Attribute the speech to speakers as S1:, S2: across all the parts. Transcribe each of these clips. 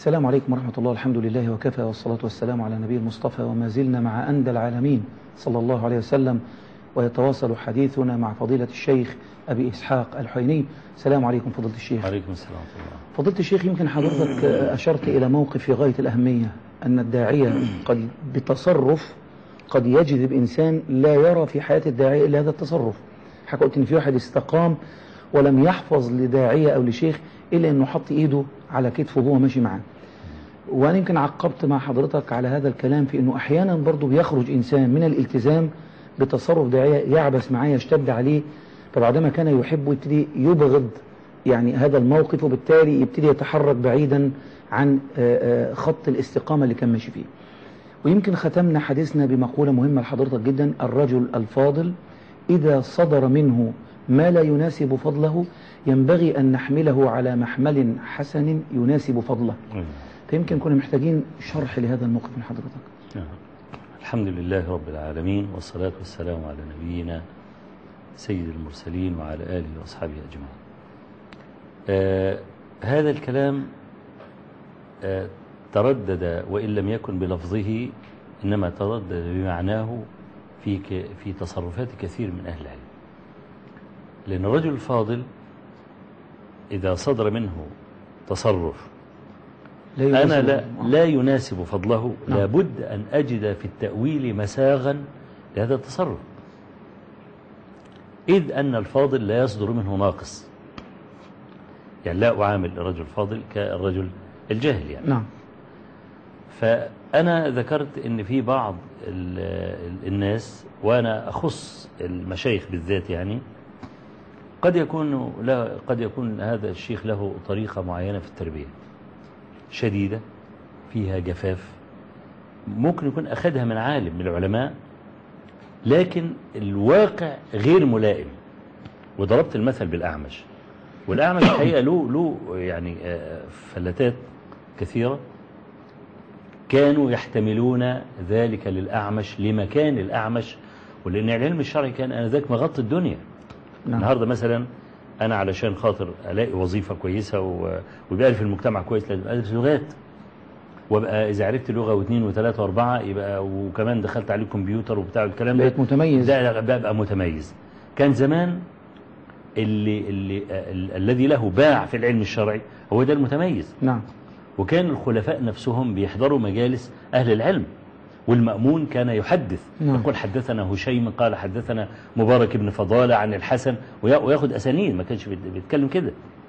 S1: السلام عليكم ورحمة الله الحمد لله وكفى والصلاة والسلام على نبي المصطفى وما زلنا مع أندى العالمين صلى الله عليه وسلم ويتواصل حديثنا مع فضيلة الشيخ أبي إسحاق الحيني السلام عليكم فضيلة الشيخ
S2: عليكم السلام ورحمة الله
S1: فضيلة الشيخ يمكن حضرتك أشرت إلى موقف في غاية الأهمية أن الداعية قد بتصرف قد يجذب إنسان لا يرى في حياة الداعية إلا هذا التصرف حكى قلت إن في واحد استقام ولم يحفظ لداعية أو لشيخ إلا أنه حط إيده على كتفه وهو ماشي معاه وأنا يمكن عقبت مع حضرتك على هذا الكلام في أنه أحيانا برضو بيخرج إنسان من الالتزام بتصرف داعية يعبس معاه يشتد عليه فبعدما كان يحب يبتدي يبغض يعني هذا الموقف وبالتالي يبتدي يتحرك بعيدا عن خط الاستقامة اللي كان ماشي فيه ويمكن ختمنا حديثنا بمقولة مهمة لحضرتك جدا الرجل الفاضل إذا صدر منه ما لا يناسب فضله ينبغي أن نحمله على محمل حسن يناسب فضله فيمكن كنا محتاجين شرح لهذا الموقف من حضرتك
S2: الحمد لله رب العالمين والصلاة والسلام على نبينا سيد المرسلين وعلى آله وأصحابه أجمعين آه هذا الكلام آه تردد وإن لم يكن بلفظه إنما تردد بمعناه في في تصرفات كثير من أهل العلم لأن الرجل الفاضل إذا صدر منه تصرف لا أنا لا, لا يناسب فضله نعم. لابد أن أجد في التأويل مساغا لهذا التصرف إذ أن الفاضل لا يصدر منه ناقص يعني لا أعامل الرجل الفاضل كالرجل الجاهل يعني
S1: نعم
S2: فأنا ذكرت أن في بعض الناس وأنا أخص المشايخ بالذات يعني قد يكون لا قد يكون هذا الشيخ له طريقة معينة في التربية شديدة فيها جفاف ممكن يكون أخذها من عالم من العلماء لكن الواقع غير ملائم وضربت المثل بالأعمش والأعمش الحقيقة له له يعني فلتات كثيرة كانوا يحتملون ذلك للأعمش لمكان الأعمش ولأن العلم الشرعي كان آنذاك مغطي الدنيا نعم. النهاردة مثلا أنا علشان خاطر ألاقي وظيفة كويسة ويبقى في المجتمع كويس لازم أدرس لغات وابقى إذا عرفت لغة واثنين وثلاثة وأربعة يبقى وكمان دخلت عليه كمبيوتر وبتاع الكلام
S1: ده بقيت متميز
S2: ده بقى متميز كان زمان اللي اللي الذي له باع في العلم الشرعي هو ده المتميز
S1: نعم
S2: وكان الخلفاء نفسهم بيحضروا مجالس أهل العلم والمأمون كان يحدث نعم. يقول حدثنا هشيم قال حدثنا مبارك بن فضالة عن الحسن وياخد أسانيد ما كانش بيتكلم كده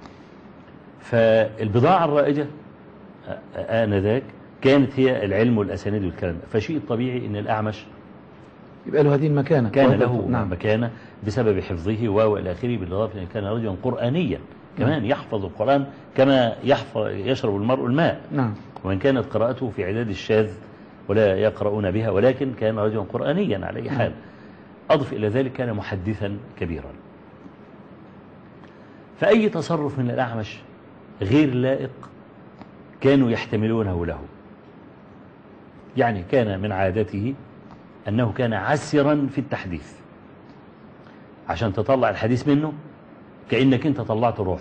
S2: فالبضاعة الرائجة آنذاك كانت هي العلم والأسانيد والكلام ده فشيء الطبيعي أن الأعمش
S1: يبقى له هذه المكانة
S2: كان له نعم. مكانة بسبب حفظه وإلى آخره بالإضافة أن كان رجلا قرآنيا كمان نعم. يحفظ القرآن كما يحفظ يشرب المرء الماء
S1: نعم.
S2: وإن كانت قراءته في عداد الشاذ ولا يقرؤون بها ولكن كان رجلا قرآنيا على أي حال أضف إلى ذلك كان محدثا كبيرا فأي تصرف من الأعمش غير لائق كانوا يحتملونه له يعني كان من عادته أنه كان عسرا في التحديث عشان تطلع الحديث منه كأنك أنت طلعت روح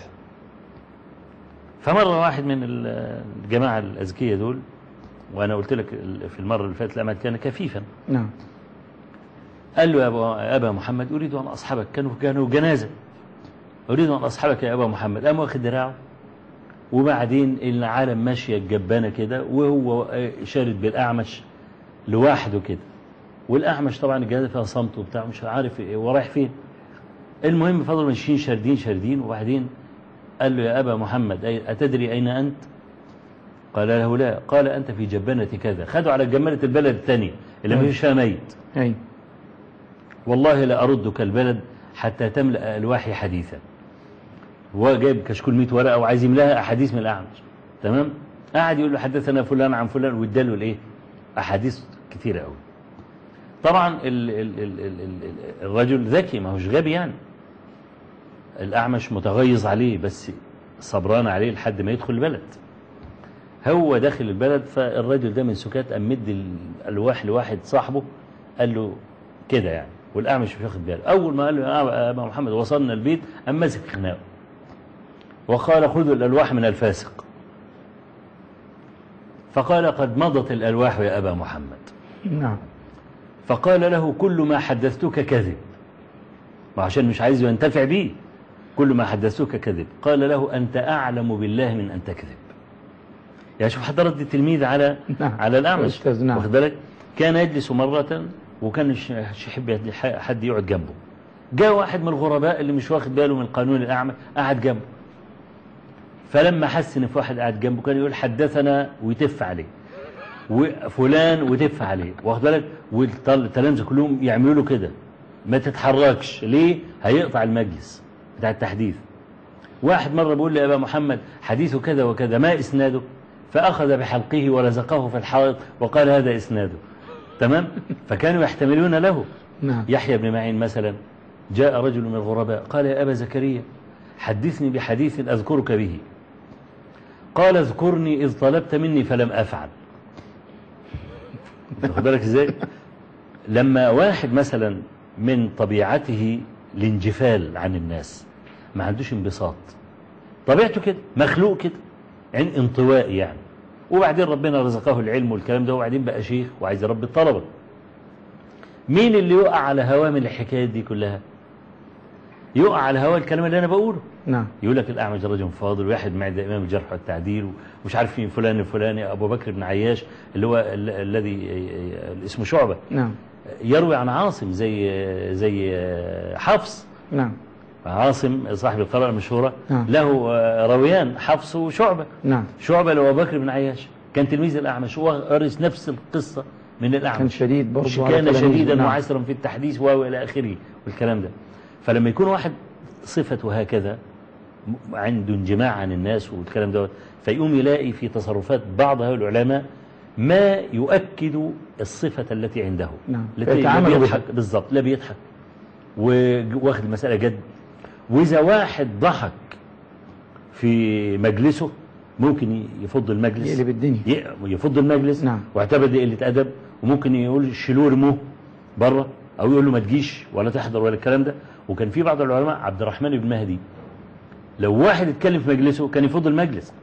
S2: فمرة واحد من الجماعة الأذكية دول وأنا قلت لك في المرة اللي فاتت الأمل كان كفيفا
S1: نعم
S2: قال له يا أبا, أبا محمد أريد أن أصحبك كانوا كانوا جنازة أريد أن أصحبك يا أبا محمد قام واخد دراعه وبعدين العالم ماشية الجبانة كده وهو شارد بالأعمش لوحده كده والأعمش طبعا الجنازة فيها صمت وبتاع مش عارف هو رايح فين المهم فضلوا ماشيين شاردين شاردين وبعدين قال له يا أبا محمد أتدري أين أنت قال له لا قال أنت في جبانة كذا خدوا على جمالة البلد الثانية اللي ما فيش فيها ميت
S1: أي
S2: والله لا أردك البلد حتى تملأ ألواحي حديثا هو جايب كشكول 100 ورقة وعايز يملاها أحاديث من الأعمش تمام قاعد يقول له حدثنا فلان عن فلان واداله الايه أحاديث كثيرة قوي طبعا ال ال ال ال ال الرجل ذكي ما هوش غبي يعني الأعمش متغيظ عليه بس صبران عليه لحد ما يدخل البلد هو داخل البلد فالرجل ده من سكات قام مدي الألواح لواحد صاحبه قال له كده يعني والأعمش مش واخد باله أول ما قال له يا أبا محمد وصلنا البيت قام ماسك خناقه وقال خذوا الألواح من الفاسق فقال قد مضت الألواح يا أبا محمد
S1: نعم
S2: فقال له كل ما حدثتك كذب ما عشان مش عايز ينتفع بيه كل ما حدثتك كذب قال له أنت أعلم بالله من أن تكذب يعني شوف حضرت التلميذ على
S1: نعم.
S2: على الأعمش
S1: أستاذ، نعم.
S2: واخد بالك كان يجلس مرة وكان مش مش يحب حد يقعد جنبه جاء واحد من الغرباء اللي مش واخد باله من قانون الأعمى قعد جنبه فلما حس ان في واحد قاعد جنبه كان يقول حدثنا ويتف عليه وفلان وتف عليه واخد بالك والتلامذه كلهم يعملوا له كده ما تتحركش ليه هيقطع المجلس بتاع التحديث واحد مرة بيقول لي يا أبا محمد حديثه كذا وكذا ما إسناده فأخذ بحلقه ولزقه في الحائط وقال هذا إسناده تمام فكانوا يحتملون له
S1: نعم
S2: يحيى بن معين مثلا جاء رجل من الغرباء قال يا أبا زكريا حدثني بحديث أذكرك به قال اذكرني إذ طلبت مني فلم أفعل واخد بالك ازاي لما واحد مثلا من طبيعته الانجفال عن الناس ما عندوش انبساط طبيعته كده مخلوق كده يعني انطوائي يعني وبعدين ربنا رزقه العلم والكلام ده وبعدين بقى شيخ وعايز يربي الطلبة مين اللي يقع على هواه من الحكايات دي كلها يقع على هواه الكلام اللي انا بقوله
S1: نعم
S2: يقول لك الأعمج رجل فاضل واحد معد إمام الجرح والتعديل ومش عارف مين فلان الفلاني أبو بكر بن عياش اللي هو ال- الذي اسمه شعبة
S1: نعم
S2: يروي عن عاصم زي زي حفص
S1: نعم
S2: عاصم صاحب القراءة المشهورة
S1: نعم.
S2: له رويان حفص وشعبة
S1: نعم
S2: شعبة لأبو بكر بن عياش كان تلميذ الأعمش هو ورث نفس القصة من
S1: كان
S2: الأعمش
S1: شديد برضه على
S2: كان
S1: تلاميذه.
S2: شديدا
S1: نعم.
S2: وعسرا في التحديث و إلى آخره والكلام ده فلما يكون واحد صفته هكذا م- عنده انجماع عن الناس والكلام ده فيقوم يلاقي في تصرفات بعض هؤلاء العلماء ما يؤكد الصفة التي عنده
S1: نعم.
S2: التي لا
S1: يتعامل بها.
S2: بيضحك بالضبط لا بيضحك واخد المسألة جد وإذا واحد ضحك في مجلسه ممكن يفض المجلس
S1: يقلب الدنيا
S2: ي- يفض المجلس
S1: نعم.
S2: واعتبر دي قله ادب وممكن يقول شيلوه رموه بره او يقول له ما تجيش ولا تحضر ولا الكلام ده وكان في بعض العلماء عبد الرحمن بن مهدي لو واحد اتكلم في مجلسه كان يفض المجلس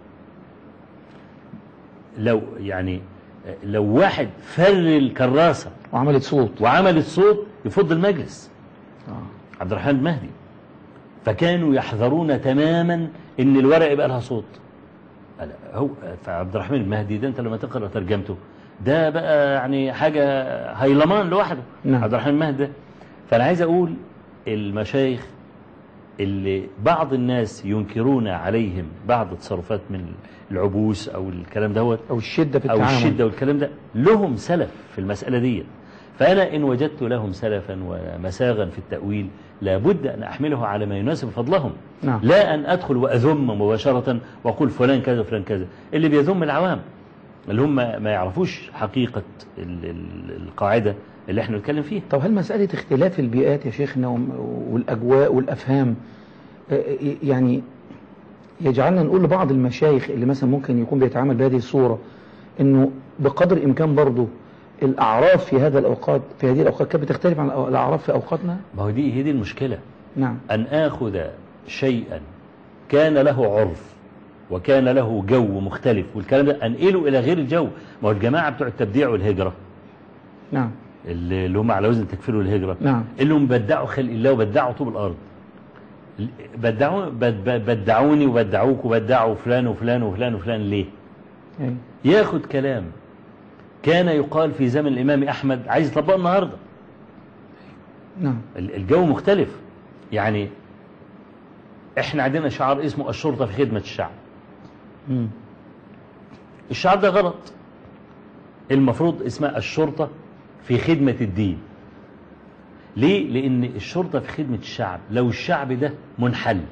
S2: لو يعني لو واحد فر الكراسه
S1: وعملت صوت
S2: وعمل الصوت يفض المجلس
S1: آه.
S2: عبد الرحمن المهدي فكانوا يحذرون تماما ان الورق يبقى لها صوت لا، هو فعبد الرحمن المهدي ده انت لما تقرا ترجمته ده بقى يعني حاجه هيلمان لوحده
S1: نعم.
S2: عبد الرحمن المهدي ده فانا عايز اقول المشايخ اللي بعض الناس ينكرون عليهم بعض التصرفات من العبوس او الكلام دوت
S1: أو الشدة في
S2: أو
S1: التعامل
S2: الشدة والكلام ده لهم سلف في المسألة دي فأنا إن وجدت لهم سلفا ومساغا في التأويل لابد أن أحمله على ما يناسب فضلهم
S1: نعم.
S2: لا أن أدخل وأذم مباشرة وأقول فلان كذا وفلان كذا اللي بيذم العوام اللي هم ما يعرفوش حقيقة ال- ال- القاعدة اللي احنا بنتكلم فيها
S1: طب هل مسألة اختلاف البيئات يا شيخنا وم- والأجواء والأفهام آه، يعني يجعلنا نقول لبعض المشايخ اللي مثلا ممكن يكون بيتعامل بهذه الصورة انه بقدر الامكان برضه الاعراف في هذا الاوقات في هذه الاوقات كانت بتختلف عن الاعراف في اوقاتنا
S2: ما هو دي هي دي المشكلة
S1: نعم
S2: أن آخذ شيئا كان له عرف وكان له جو مختلف والكلام ده أنقله إلى غير الجو ما هو الجماعة بتوع التبديع والهجرة
S1: نعم
S2: اللي اللي هم على وزن تكفير والهجرة
S1: نعم
S2: اللي هم بدعوا خلق الله وبدعوا طوب الأرض بدعوا بد- بد- بدعوني وبدعوك وبدعوا فلان وفلان وفلان وفلان ليه
S1: أي.
S2: ياخد كلام كان يقال في زمن الإمام أحمد عايز يطبقه النهاردة
S1: نعم
S2: ال- الجو مختلف يعني احنا عندنا شعار اسمه الشرطة في خدمة الشعب
S1: مم.
S2: الشعار ده غلط المفروض اسمها الشرطة في خدمة الدين ليه؟ لأن الشرطة في خدمة الشعب لو الشعب ده منحل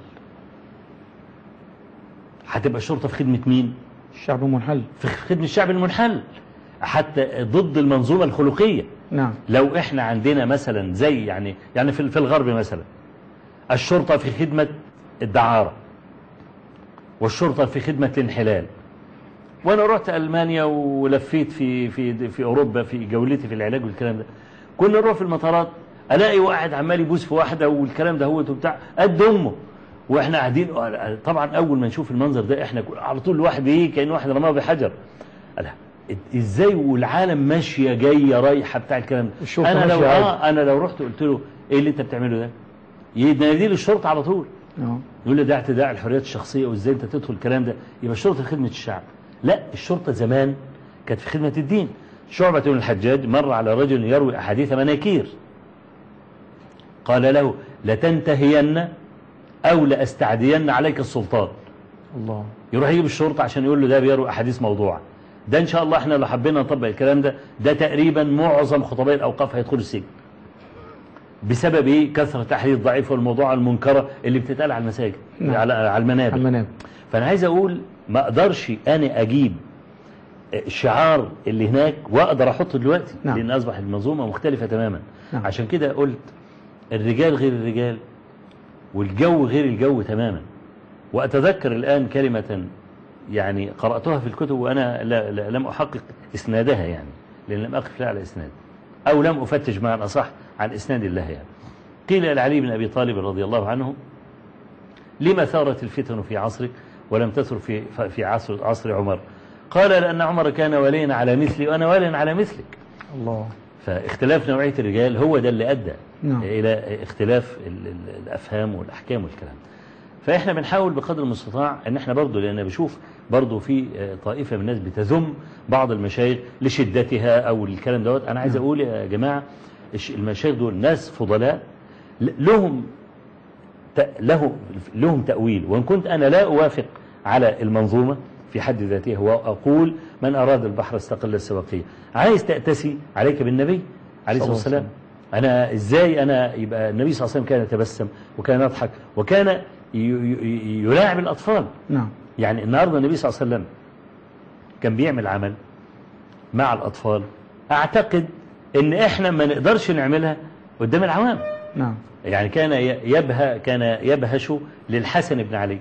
S2: هتبقى الشرطة في خدمة مين؟
S1: الشعب منحل
S2: في خدمة الشعب المنحل حتى ضد المنظومة الخلقية
S1: نعم
S2: لو احنا عندنا مثلا زي يعني يعني في في الغرب مثلا الشرطة في خدمة الدعارة والشرطة في خدمة الانحلال وانا رحت المانيا ولفيت في في في اوروبا في جولتي في العلاج والكلام ده كنا نروح في المطارات الاقي واحد عمال يبوس في واحده والكلام ده هو وبتاع قد امه واحنا قاعدين طبعا اول ما نشوف المنظر ده احنا على طول الواحد ايه كان واحد رماه بحجر لا ازاي والعالم ماشيه جايه رايحه بتاع الكلام ده
S1: الشرطة
S2: انا لو
S1: ماشية عادي.
S2: اه انا لو رحت قلت له ايه اللي انت بتعمله ده ينادي لي الشرطه على طول
S1: آه.
S2: يقول لي ده اعتداء على الحريات الشخصيه وازاي انت تدخل الكلام ده يبقى الشرطه في خدمه الشعب لا الشرطه زمان كانت في خدمه الدين شعبة بن الحجاج مر على رجل يروي احاديث مناكير قال له لتنتهين او لاستعدين عليك السلطان
S1: الله
S2: يروح يجيب الشرطة عشان يقول له ده بيروي أحاديث موضوعة ده إن شاء الله إحنا لو حبينا نطبق الكلام ده ده تقريبا معظم خطباء الأوقاف هيدخلوا السجن بسبب إيه كثرة تحرير الضعيف والموضوع المنكرة اللي بتتقال على المساجد
S1: نعم.
S2: على على المنابر
S1: على المنابر
S2: فأنا عايز أقول ما أقدرش أنا أجيب الشعار اللي هناك وأقدر أحطه دلوقتي
S1: نعم.
S2: لأن أصبح المنظومة مختلفة تماما
S1: نعم.
S2: عشان كده قلت الرجال غير الرجال والجو غير الجو تماما وأتذكر الآن كلمة يعني قرأتها في الكتب وأنا لا لا لم أحقق إسنادها يعني لأن لم أقف لها على إسناد أو لم أفتش بمعنى أصح عن إسناد الله يعني قيل لعلي بن أبي طالب رضي الله عنه لما ثارت الفتن في عصرك ولم تثر في في عصر عصر عمر قال لأن عمر كان وليا على مثلي وأنا وليا على مثلك
S1: الله
S2: فاختلاف نوعية الرجال هو ده اللي أدى
S1: نعم.
S2: إلى اختلاف ال- ال- الأفهام والأحكام والكلام فإحنا بنحاول بقدر المستطاع أن إحنا برضو لأن بشوف برضو في آه، طائفة من الناس بتذم بعض المشايخ لشدتها أو الكلام دوت أنا عايز أقول يا جماعة الش- المشايخ دول ناس فضلاء ل- لهم ت- له لهم تأويل وإن كنت أنا لا أوافق على المنظومة في حد ذاتها وأقول من أراد البحر استقل السواقية عايز تأتسي عليك بالنبي عليه الصلاة
S1: صلى الله
S2: والسلام أنا إزاي أنا يبقى النبي صلى الله عليه وسلم كان يتبسم وكان يضحك وكان ي- ي- يلاعب الأطفال
S1: نعم
S2: يعني النهاردة النبي صلى الله عليه وسلم كان بيعمل عمل مع الأطفال أعتقد إن إحنا ما نقدرش نعملها قدام العوام
S1: نعم
S2: يعني كان ي- يبهى كان يبهش للحسن بن علي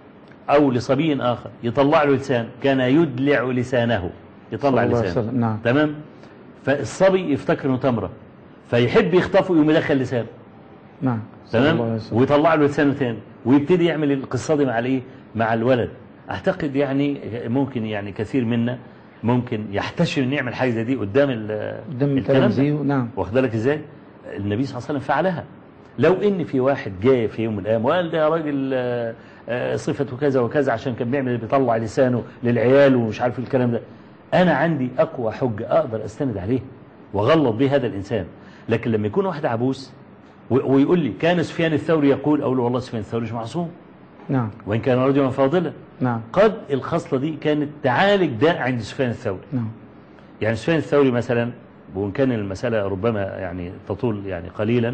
S2: أو لصبي آخر يطلع له لسان كان يدلع لسانه يطلع
S1: صلى الله عليه
S2: لسانه
S1: وسلم. نعم.
S2: تمام فالصبي يفتكر انه تمرة فيحب يخطفه يقوم يدخل لسانه
S1: نعم صلى الله عليه
S2: تمام
S1: وسلم.
S2: ويطلع له لسانه تاني ويبتدي يعمل القصة دي مع الايه مع الولد اعتقد يعني ممكن يعني كثير منا ممكن يحتشم انه يعمل حاجه زي دي قدام ال-
S1: قدام
S2: الكلام ده.
S1: التلامذة نعم
S2: واخد بالك ازاي النبي صلى الله عليه وسلم فعلها لو ان في واحد جاي في يوم من الايام وقال ده يا راجل آه، آه، صفته كذا وكذا عشان كان بيعمل بيطلع لسانه للعيال ومش عارف الكلام ده انا عندي اقوى حجه اقدر استند عليه واغلط به هذا الانسان لكن لما يكون واحد عبوس و- ويقول لي كان سفيان الثوري يقول اقول له والله سفيان الثوري مش معصوم
S1: نعم
S2: وان كان رجلا فاضلا
S1: نعم
S2: قد الخصله دي كانت تعالج ده عند سفيان الثوري
S1: نعم
S2: يعني سفيان الثوري مثلا وإن كان المسألة ربما يعني تطول يعني قليلا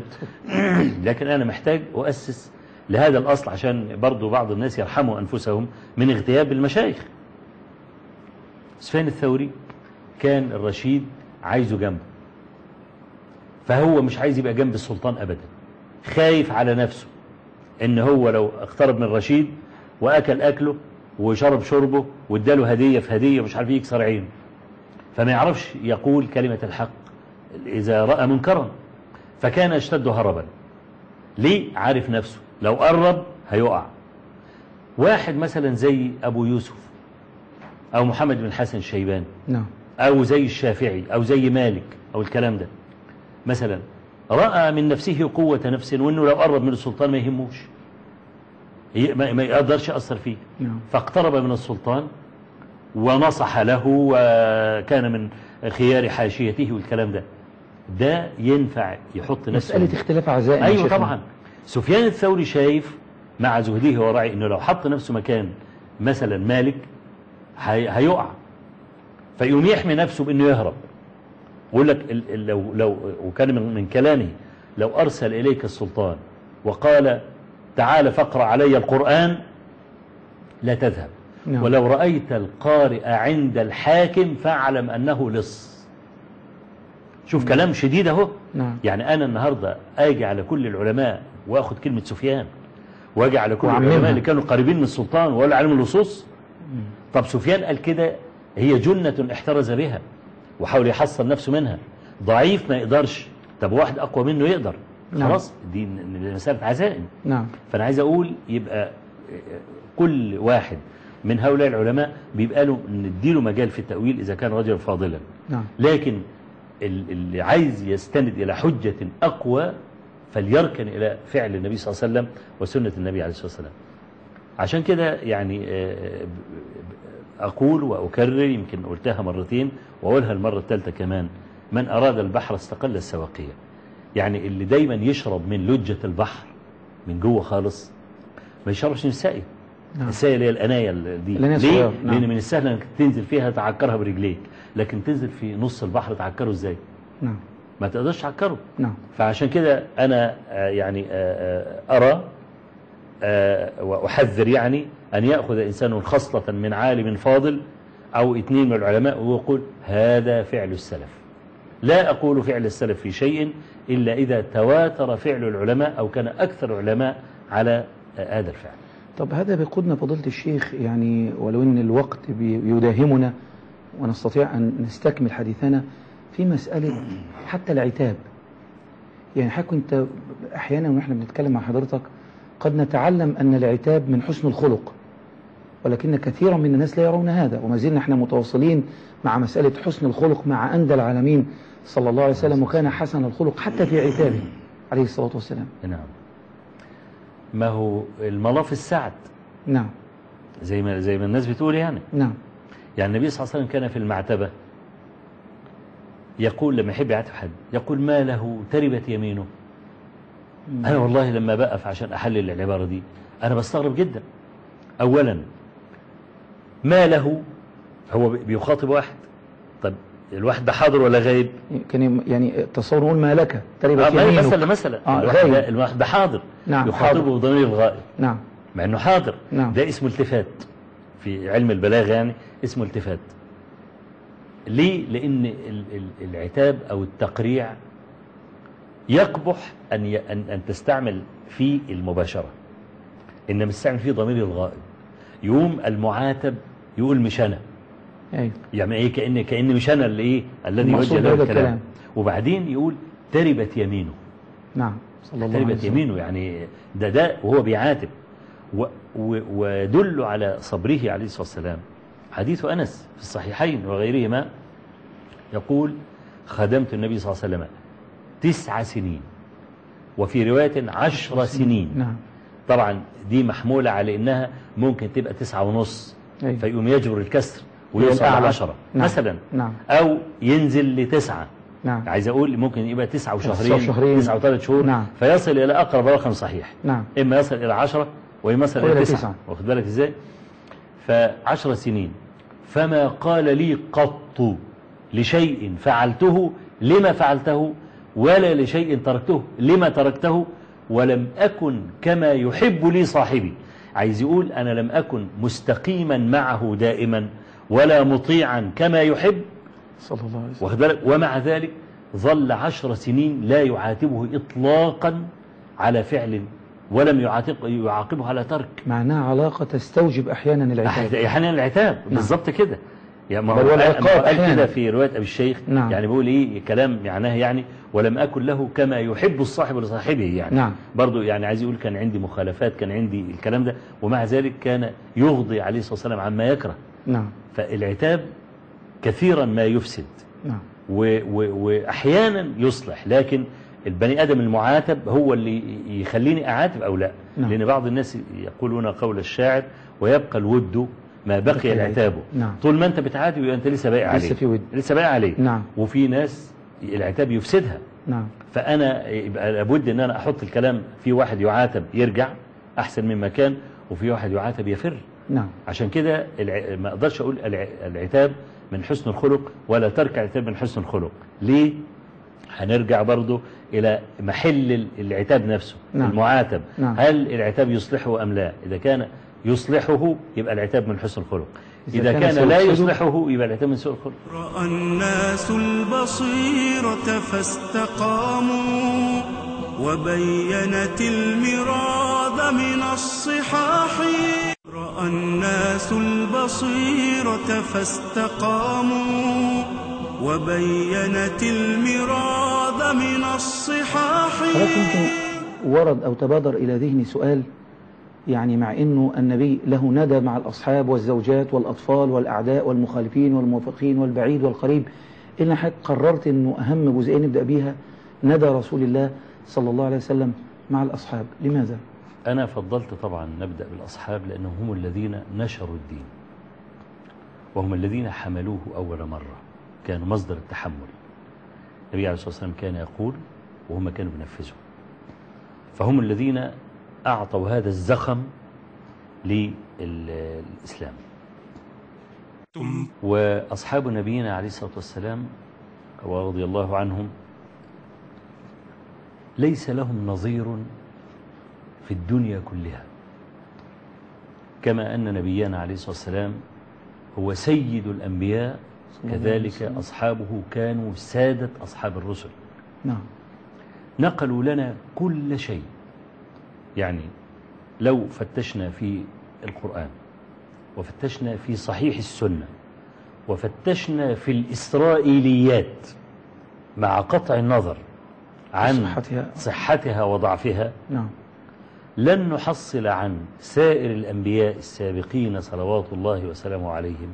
S2: لكن أنا محتاج أؤسس لهذا الأصل عشان برضو بعض الناس يرحموا أنفسهم من اغتياب المشايخ سفيان الثوري كان الرشيد عايزه جنبه فهو مش عايز يبقى جنب السلطان أبدا خايف على نفسه ان هو لو اقترب من رشيد واكل اكله وشرب شربه واداله هديه في هديه مش عارف يكسر عينه فما يعرفش يقول كلمه الحق اذا راى منكرا فكان يشتد هربا ليه عارف نفسه لو قرب هيقع واحد مثلا زي ابو يوسف او محمد بن حسن الشيباني
S1: نعم
S2: أو زي الشافعي أو زي مالك أو الكلام ده مثلا رأى من نفسه قوة نفس وأنه لو قرب من السلطان ما يهموش ي- ما ما يقدرش يأثر فيه
S1: نعم
S2: فاقترب من السلطان ونصح له وكان من خيار حاشيته والكلام ده ده ينفع يحط نفسه
S1: مسألة اختلاف أعزائنا يا
S2: ايوه
S1: شيخنا.
S2: طبعا سفيان الثوري شايف مع زهده ورعي انه لو حط نفسه مكان مثلا مالك هي هيقع فيقوم يحمي نفسه بانه يهرب يقول لك ال- ال- لو لو وكان من, من كلامه لو ارسل اليك السلطان وقال تعال فاقرا علي القران لا تذهب
S1: نعم.
S2: ولو رايت القارئ عند الحاكم فاعلم انه لص شوف كلام شديد اهو
S1: نعم
S2: يعني أنا النهاردة أجي على كل العلماء وأخذ كلمة سفيان وأجي على كل
S1: وأعممها.
S2: العلماء اللي كانوا قريبين من السلطان ولا علم اللصوص طب سفيان قال كده هي جنة احترز بها وحاول يحصل نفسه منها ضعيف ما يقدرش طب واحد أقوى منه يقدر
S1: نعم.
S2: خلاص دي ن- مسألة عزائم
S1: نعم
S2: فأنا عايز أقول يبقى كل واحد من هؤلاء العلماء بيبقى له نديله مجال في التأويل إذا كان رجلا فاضلا
S1: نعم
S2: لكن ال- اللي عايز يستند إلى حجة أقوى فليركن إلى فعل النبي صلى الله عليه وسلم وسنة النبي عليه الصلاة والسلام عشان كده يعني آه، ب- ب- أقول وأكرر يمكن قلتها مرتين وأقولها المرة الثالثة كمان من أراد البحر استقل السواقية يعني اللي دايما يشرب من لجة البحر من جوه خالص ما يشربش من الساقية
S1: نعم.
S2: الساقية اللي هي الأناية دي
S1: الأناية
S2: ليه؟
S1: الصغيرة، نعم.
S2: لأن من السهل أنك تنزل فيها تعكرها برجليك لكن تنزل في نص البحر تعكره إزاي
S1: نعم
S2: ما تقدرش تعكره
S1: نعم
S2: فعشان كده أنا آه، يعني آه، آه، أرى آه، وأحذر يعني أن يأخذ إنسان خصلة من عالم فاضل أو اثنين من العلماء ويقول هذا فعل السلف لا أقول فعل السلف في شيء إلا إذا تواتر فعل العلماء أو كان أكثر العلماء على آه، هذا الفعل
S1: طب هذا بيقودنا فضيلة الشيخ يعني ولو ان الوقت بي- يداهمنا ونستطيع ان نستكمل حديثنا في مسألة حتى العتاب يعني حضرتك انت احيانا واحنا بنتكلم مع حضرتك قد نتعلم ان العتاب من حسن الخلق ولكن كثيرا من الناس لا يرون هذا وما زلنا احنا متواصلين مع مسألة حسن الخلق مع أندى العالمين صلى الله عليه وسلم وكان حسن الخلق حتى في عتابه عليه الصلاة والسلام
S2: نعم ما هو الملاف السعد
S1: نعم
S2: زي ما زي ما الناس بتقول يعني
S1: نعم
S2: يعني النبي صلى الله عليه وسلم كان في المعتبة يقول لما يحب يعتب حد يقول ما له تربت يمينه أنا والله لما بقف عشان أحلل العبارة دي أنا بستغرب جدا أولا ما له هو بيخاطب واحد طب الواحد ده حاضر ولا غايب
S1: كان يعني تصور نقول ما لك تربت
S2: آه، ما هي
S1: يمينك
S2: مثلا مثلا
S1: آه،
S2: الواحد
S1: غايب.
S2: ده, الواحد ده حاضر
S1: نعم،
S2: يخاطبه
S1: حاضر.
S2: بضمير الغائب
S1: نعم
S2: مع انه حاضر
S1: نعم.
S2: ده اسمه التفات في علم البلاغه يعني اسمه التفات ليه لان ال- ال- العتاب او التقريع يقبح ان ي- ان ان تستعمل فيه المباشره انما تستعمل فيه ضمير الغائب يقوم المعاتب يقول مش انا
S1: أيوه
S2: يعني ايه كان كان مش انا اللي ايه الذي
S1: المقصود
S2: يوجه له
S1: بهذا
S2: الكلام
S1: الكلام.
S2: وبعدين يقول تربت يمينه
S1: نعم صلى الله عليه
S2: تربت
S1: وسلم
S2: يمينه يعني ده ده وهو بيعاتب و- و- ودل على صبره عليه الصلاة والسلام حديث أنس في الصحيحين وغيرهما يقول خدمت النبي صلى الله عليه وسلم تسع سنين وفي رواية عشر سنين
S1: نعم
S2: طبعا دي محمولة على إنها ممكن تبقى تسعة ونص
S1: أيوه.
S2: فيقوم يجبر الكسر ويوصل
S1: الأعلى.
S2: لعشرة
S1: نعم.
S2: مثلا
S1: نعم
S2: أو ينزل لتسعة
S1: نعم
S2: عايز أقول ممكن يبقى تسعة
S1: تسعة
S2: وشهرين
S1: وشهرين.
S2: تسعة وثلاث شهور
S1: نعم.
S2: فيصل إلى أقرب رقم صحيح
S1: نعم
S2: إما يصل إلى عشرة وإما يصل
S1: أو
S2: إلى
S1: إلى
S2: تسعة
S1: تسعة.
S2: واخد بالك إزاي فعشر سنين فما قال لي قط لشيء فعلته لما فعلته ولا لشيء تركته لما تركته ولم أكن كما يحب لي صاحبي عايز يقول أنا لم أكن مستقيما معه دائما ولا مطيعا كما يحب
S1: صلى الله عليه وسلم
S2: واخد بالك ومع ذلك ظل عشر سنين لا يعاتبه إطلاقا على فعل ولم يعاتب يعاقبه على ترك
S1: معناها علاقة تستوجب أحيانا العتاب
S2: احيانا العتاب بالظبط كده يعني ما هو
S1: بل والعقاب
S2: ما هو قال
S1: أحيانا.
S2: كده في روايه ابي الشيخ
S1: نعم.
S2: يعني بيقول ايه كلام معناه يعني ولم اكن له كما يحب الصاحب لصاحبه يعني
S1: نعم.
S2: برضو يعني عايز يقول كان عندي مخالفات كان عندي الكلام ده ومع ذلك كان يغضي عليه الصلاه والسلام عما يكره
S1: نعم
S2: فالعتاب كثيرا ما يفسد
S1: نعم
S2: و و واحيانا يصلح لكن البني ادم المعاتب هو اللي يخليني اعاتب او لا
S1: نعم.
S2: لان بعض الناس يقولون قول الشاعر ويبقى الود ما بقي
S1: بقي
S2: العتاب
S1: نعم.
S2: طول ما انت بتعاتب يبقى انت لسه باقي عليه
S1: لسه في ود.
S2: لسه باقي عليه
S1: نعم.
S2: وفي ناس العتاب يفسدها
S1: نعم
S2: فانا يبقى لابد ان انا احط الكلام في واحد يعاتب يرجع احسن مما كان وفي واحد يعاتب يفر
S1: نعم
S2: عشان كده الع... ما اقدرش اقول الع... العتاب من حسن الخلق ولا ترك العتاب من حسن الخلق ليه هنرجع برضو الى محل ال- العتاب نفسه
S1: نعم.
S2: المعاتب
S1: نعم.
S2: هل العتاب يصلحه ام لا اذا كان يصلحه يبقى العتاب من حسن الخلق
S1: إذا
S2: اذا
S1: كان
S2: كان لا
S1: سيفسده-
S2: يصلحه يبقى العتاب من سوء الخلق
S3: رأى الناس البصيرة فاستقاموا وبينت المراد من الصحاح رأى الناس البصيرة فاستقاموا وبينت المراد من الصحاح
S1: حضرتك يمكن ورد أو تبادر إلى ذهني سؤال يعني مع أنه النبي له ندى مع الأصحاب والزوجات والأطفال والأعداء والمخالفين والموافقين والبعيد والقريب إلا حضرتك قررت أنه أهم جزئين نبدأ بيها ندى رسول الله صلى الله عليه وسلم مع الأصحاب لماذا؟
S2: أنا فضلت طبعا نبدأ بالأصحاب لأنهم هم الذين نشروا الدين وهم الذين حملوه أول مرة كانوا مصدر التحمل النبي عليه الصلاة والسلام كان يقول وهم كانوا بينفذوا فهم الذين أعطوا هذا الزخم للإسلام وأصحاب نبينا عليه الصلاة والسلام ورضي الله عنهم ليس لهم نظير في الدنيا كلها كما أن نبينا عليه الصلاة والسلام هو سيد الأنبياء
S1: الله عليه
S2: كذلك
S1: وسلم.
S2: أصحابه كانوا سادة أصحاب الرسل
S1: نعم
S2: نقلوا لنا كل شيء يعني لو فتشنا في القرآن وفتشنا في صحيح السنة وفتشنا في الإسرائيليات مع قطع النظر عن
S1: صحتها.
S2: صحتها وضعفها
S1: نعم
S2: لن نحصل عن سائر الأنبياء السابقين صلوات الله وسلامه عليهم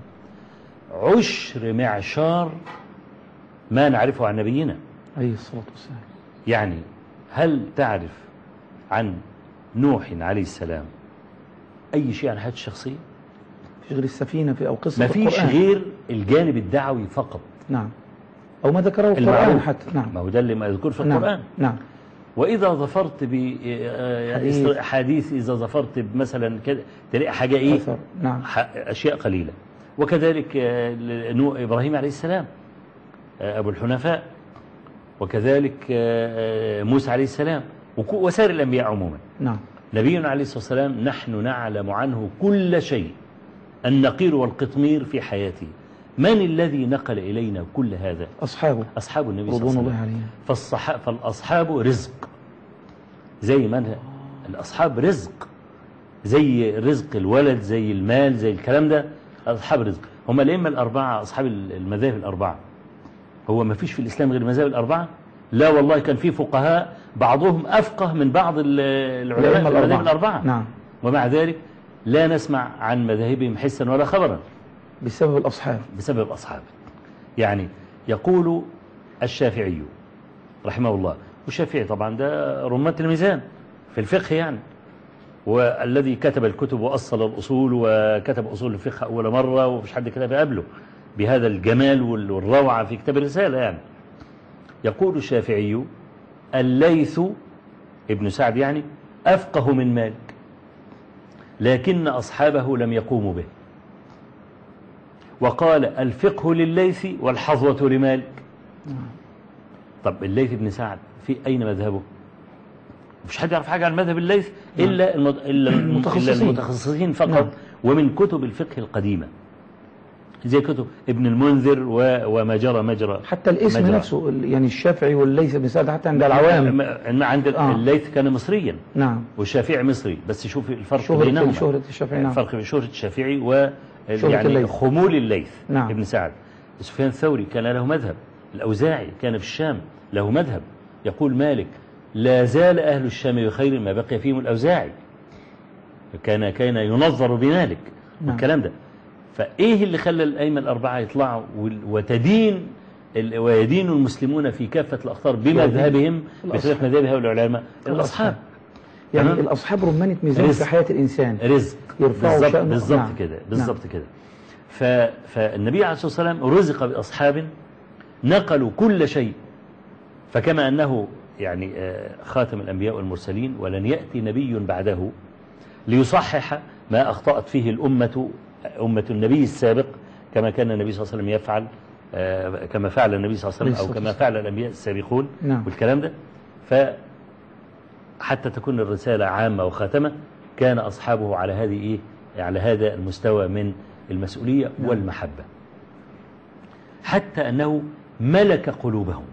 S2: عشر معشار ما نعرفه عن نبينا
S1: عليه الصلاة والسلام
S2: يعني هل تعرف عن نوح عليه السلام أي شيء عن حياته الشخصية
S1: في غير السفينة في أو قصة
S2: ما فيش
S1: القرآن.
S2: غير الجانب الدعوي فقط
S1: نعم أو ما ذكره القرآن
S2: المعروف
S1: حتى نعم
S2: ما هو ده اللي مذكور في
S1: نعم
S2: القرآن
S1: نعم
S2: وإذا ظفرت
S1: حديث.
S2: بحديث إذا ظفرت بمثلا كده تلاقي حاجة إيه
S1: أثر نعم
S2: ح- أشياء قليلة وكذلك آه، نو- إبراهيم عليه السلام آه، أبو الحنفاء وكذلك آه، آه، موسى عليه السلام وك- وسائر الأنبياء عموما
S1: نعم
S2: نبينا عليه الصلاة والسلام نحن نعلم عنه كل شيء النقير والقطمير في حياته من الذي نقل إلينا كل هذا
S1: أصحابه
S2: أصحاب النبي صلى الله
S1: رضوان
S2: عليه
S1: الله
S2: وسلم
S1: عليهم
S2: فالصح... فالأصحاب رزق زي ما الأصحاب رزق زي رزق الولد زي المال زي الكلام ده أصحاب رزق هم الأئمة الأربعة أصحاب المذاهب الأربعة هو ما فيش في الإسلام غير المذاهب الأربعة لا والله كان في فقهاء بعضهم أفقه من بعض ال- العلماء
S1: الأئمة
S2: في المذاهب
S1: الأربعة.
S2: الأربعة
S1: نعم
S2: ومع ذلك لا نسمع عن مذاهبهم حسا ولا خبرا
S1: بسبب الأصحاب
S2: بسبب أصحابه يعني يقول الشافعي رحمه الله والشافعي طبعا ده رمات الميزان في الفقه يعني والذي كتب الكتب وأصل الأصول وكتب أصول الفقه أول مرة ومش حد كتب قبله بهذا الجمال وال- والروعة في كتاب الرسالة يعني يقول الشافعي الليث ابن سعد يعني أفقه من مالك لكن أصحابه لم يقوموا به وقال الفقه لليث والحظوة لمالك طب الليث بن سعد في أين مذهبه مش حد يعرف حاجة عن مذهب الليث إلا المد... إلا
S1: المتخصصين.
S2: إلا المتخصصين فقط
S1: نعم.
S2: ومن كتب الفقه القديمة زي كتب ابن المنذر و... وما جرى مجرى
S1: حتى الاسم
S2: مجرى.
S1: نفسه ال- يعني الشافعي والليث بن سعد حتى عند العوام
S2: م- عند ال-
S1: آه.
S2: الليث كان مصريا
S1: نعم
S2: والشافعي مصري بس شوف الفرق
S1: شهرة
S2: بينهما
S1: شهرة الشافعي نعم
S2: الفرق بين شهرة الشافعي و
S1: شهرة
S2: يعني
S1: الليث.
S2: خمول الليث
S1: نعم.
S2: ابن سعد سفيان الثوري كان له مذهب الأوزاعي كان في الشام له مذهب يقول مالك لا زال أهل الشام بخير ما بقي فيهم الأوزاعي كان كان ينظر بمالك
S1: نعم.
S2: والكلام ده فإيه اللي خلى الأئمة الأربعة يطلعوا وال- وتدين ال- ويدين المسلمون في كافة الأخطار بمذهبهم بخلاف
S1: الأصحاب.
S2: مذهب هؤلاء العلماء الأصحاب
S1: الأصحاب. يعني
S2: تمام؟
S1: الأصحاب رمانة ميزان
S2: رزق.
S1: في حياة الإنسان
S2: رزق
S1: يرفعوا
S2: بالظبط
S1: شأنه.
S2: بالظبط
S1: نعم.
S2: كده بالظبط كده ف... فالنبي عليه الصلاة والسلام رزق بأصحاب نقلوا كل شيء فكما أنه يعني آه، خاتم الأنبياء والمرسلين ولن يأتي نبي بعده ليصحح ما أخطأت فيه الأمة أمة النبي السابق كما كان النبي صلى الله عليه وسلم يفعل آه، كما فعل النبي صلى الله عليه وسلم أو
S1: عليه
S2: كما
S1: الصلاة
S2: فعل الأنبياء السابقون
S1: نعم.
S2: والكلام ده ف حتى تكون الرسالة عامة وخاتمة كان أصحابه على هذه إيه على هذا المستوى من المسؤولية
S1: نعم.
S2: والمحبة حتى أنه ملك قلوبهم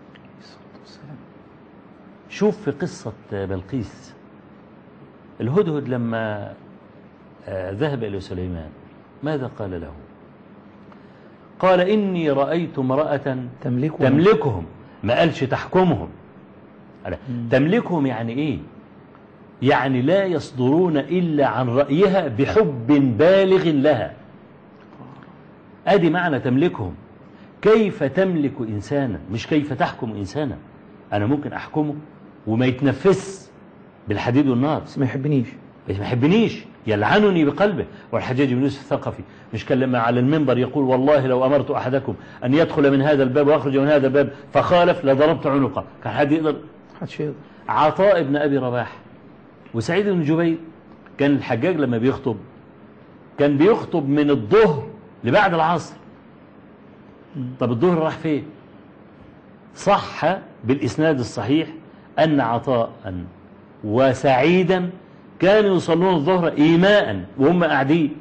S2: شوف في قصة بلقيس الهدهد لما آه، ذهب إلى سليمان ماذا قال له قال إني رأيت امرأة
S1: تملكهم
S2: تملكهم ما قالش تحكمهم قال تملكهم يعني ايه يعني لا يصدرون إلا عن رأيها بحب بالغ لها أدي معنى تملكهم كيف تملك إنسانا مش كيف تحكم إنسانا أنا ممكن أحكمه وما يتنفس بالحديد والنار
S1: بس ما يحبنيش
S2: ما يحبنيش يلعنني بقلبه والحجاج بن يوسف الثقفي مش كان لما على المنبر يقول والله لو أمرت أحدكم أن يدخل من هذا الباب ويخرج من هذا الباب فخالف لضربت عنقه كان حد يقدر
S1: محدش يقدر
S2: عطاء بن أبي رباح وسعيد بن جبير كان الحجاج لما بيخطب كان بيخطب من الظهر لبعد العصر طب الظهر راح فين صح بالإسناد الصحيح أن عطاء وسعيدا كانوا يصلون الظهر إيماء وهم قاعدين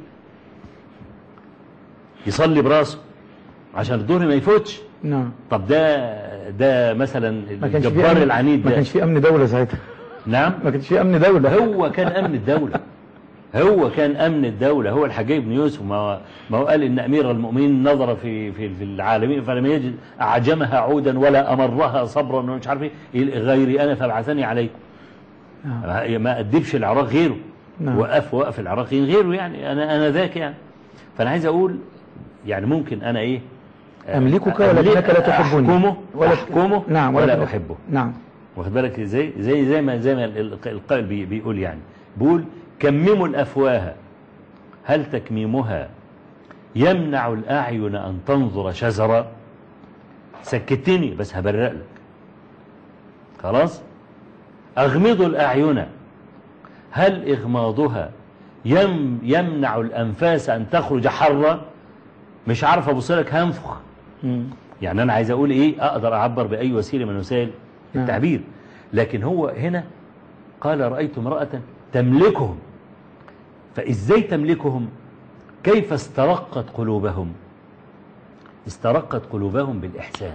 S2: يصلي براسه عشان الظهر ما يفوتش
S1: نعم
S2: طب ده ده مثلا
S1: ما كانش في
S2: الجبار
S1: أمن-
S2: العنيد
S1: ما
S2: ده
S1: كانش في أمن دولة ساعتها
S2: نعم
S1: ما كانش في أمن دولة
S2: هو كان أمن الدولة هو كان أمن الدولة هو الحجاج بن يوسف ما هو, ما هو قال إن أمير المؤمنين نظر في في في العالمين فلم يجد أعجمها عودا ولا أمرها صبرا ومش عارف إيه غيري أنا فابعثني عليكم
S1: نعم.
S2: ما أدبش العراق غيره
S1: نعم.
S2: وقف وقف العراقيين غيره يعني أنا أنا ذاك يعني فأنا عايز أقول يعني ممكن أنا إيه
S1: أملكك
S2: أملك-
S1: ولكنك لا تحبني
S2: أحكمه
S1: ولا-
S2: أحكمه
S1: نعم
S2: ولا
S1: ولكن-
S2: أحبه
S1: نعم
S2: واخد بالك ازاي زي زي ما زي ما الق- القائل بي- بيقول يعني بيقول كمموا الافواه هل تكميمها يمنع الاعين ان تنظر شزرا سكتني بس هبرق لك خلاص اغمضوا الاعين هل اغماضها يم يمنع الانفاس ان تخرج حرا مش عارف ابص لك هنفخ
S1: مم.
S2: يعني أنا عايز أقول إيه أقدر أعبر بأي وسيلة من وسائل
S1: نعم.
S2: التعبير لكن هو هنا قال رأيت امرأة تملكهم فإزاي تملكهم كيف استرقت قلوبهم استرقت قلوبهم بالإحسان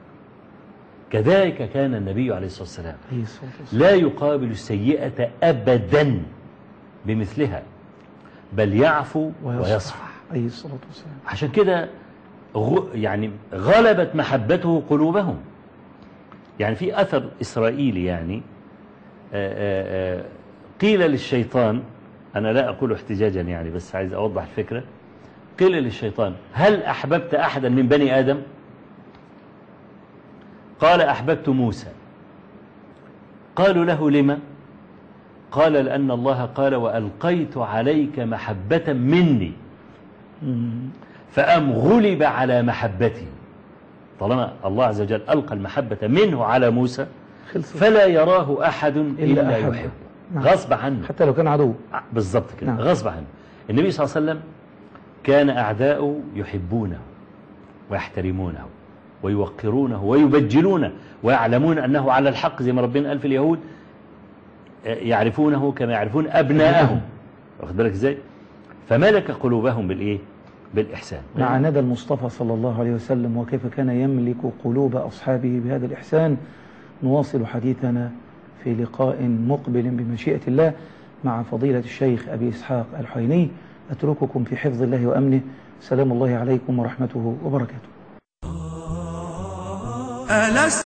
S2: كذلك كان النبي عليه الصلاة والسلام
S1: عليه الصلاة والسلام.
S2: لا يقابل السيئة أبدا بمثلها بل يعفو ويصفح
S1: عليه الصلاة والسلام
S2: عشان كده غ- يعني غلبت محبته قلوبهم يعني في أثر إسرائيلي يعني آه، آه، آه، قيل للشيطان أنا لا أقول احتجاجا يعني بس عايز أوضح الفكرة قيل للشيطان هل أحببت أحدا من بني آدم قال أحببت موسى قالوا له لما قال لأن الله قال وألقيت عليك محبة مني
S1: مم.
S2: فأم غلب على محبته طالما الله عز وجل ألقى المحبة منه على موسى
S1: خلصت
S2: فلا يراه أحد إلا,
S1: أحبه.
S2: يحبه
S1: نعم.
S2: غصب عنه
S1: حتى لو كان عدو
S2: بالضبط كده
S1: نعم.
S2: غصب عنه النبي صلى الله عليه وسلم كان أعداؤه يحبونه ويحترمونه ويوقرونه ويبجلونه ويعلمون أنه على الحق زي ما ربنا قال في اليهود آه، يعرفونه كما يعرفون أبناءهم واخد بالك ازاي فملك قلوبهم بالإيه بالإحسان
S1: مع ندى المصطفى صلى الله عليه وسلم وكيف كان يملك قلوب أصحابه بهذا الإحسان نواصل حديثنا في لقاء مقبل بمشيئة الله مع فضيلة الشيخ أبي إسحاق الحويني أترككم في حفظ الله وأمنه سلام الله عليكم ورحمته وبركاته
S3: ألست